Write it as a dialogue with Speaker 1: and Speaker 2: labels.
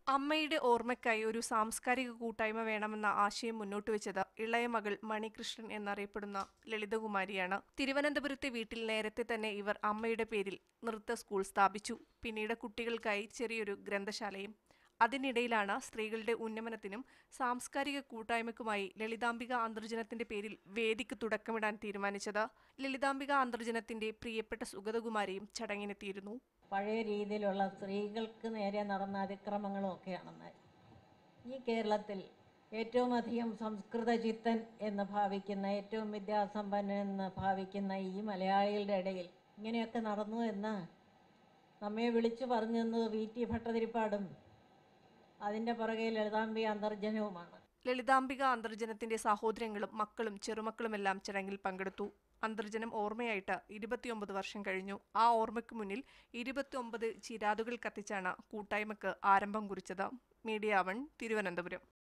Speaker 1: അമ്മയുടെ ഓർമ്മയ്ക്കായി ഒരു സാംസ്കാരിക കൂട്ടായ്മ വേണമെന്ന ആശയം മുന്നോട്ട് വെച്ചത് ഇളയ മകൾ മണികൃഷ്ണൻ എന്നറിയപ്പെടുന്ന ലളിതകുമാരിയാണ് തിരുവനന്തപുരത്തെ വീട്ടിൽ നേരത്തെ തന്നെ ഇവർ അമ്മയുടെ പേരിൽ നൃത്ത സ്കൂൾ സ്ഥാപിച്ചു പിന്നീട് കുട്ടികൾക്കായി ചെറിയൊരു ഗ്രന്ഥശാലയും അതിനിടയിലാണ് സ്ത്രീകളുടെ ഉന്നമനത്തിനും സാംസ്കാരിക കൂട്ടായ്മയ്ക്കുമായി ലളിതാംബിക അന്തർജനത്തിന്റെ പേരിൽ വേദിക്ക് തുടക്കമിടാൻ തീരുമാനിച്ചത് ലളിതാംബിക അന്തർജനത്തിന്റെ പ്രിയപ്പെട്ട സുഗതകുമാരിയും ചടങ്ങിനെത്തിയിരുന്നു
Speaker 2: പഴയ രീതിയിലുള്ള സ്ത്രീകൾക്ക് നേരെ നടന്ന അതിക്രമങ്ങളും ഒക്കെയാണെന്ന് ഈ കേരളത്തിൽ ഏറ്റവും അധികം സംസ്കൃത ചിത്തൻ എന്ന് ഭാവിക്കുന്ന ഏറ്റവും വിദ്യാസമ്പന്നൻ എന്ന് ഭാവിക്കുന്ന ഈ മലയാളികളുടെ ഇടയിൽ ഇങ്ങനെയൊക്കെ നടന്നു എന്ന് നമ്മെ വിളിച്ചു പറഞ്ഞു തന്നത് വി ടി ഭട്ടതിരിപ്പാടും അതിൻ്റെ പുറകെ ലളിതാംബി അന്തർജനവുമാണ്
Speaker 1: ലളിതാംബിക അന്തർജനത്തിന്റെ സഹോദരങ്ങളും മക്കളും ചെറുമക്കളുമെല്ലാം ചടങ്ങിൽ പങ്കെടുത്തു അന്തർജനം ഓർമ്മയായിട്ട് ഇരുപത്തിയൊമ്പത് വർഷം കഴിഞ്ഞു ആ ഓർമ്മയ്ക്ക് മുന്നിൽ ഇരുപത്തിയൊമ്പത് ചിരാതുകൾ കത്തിച്ചാണ് കൂട്ടായ്മക്ക് ആരംഭം കുറിച്ചത് മീഡിയ വൺ തിരുവനന്തപുരം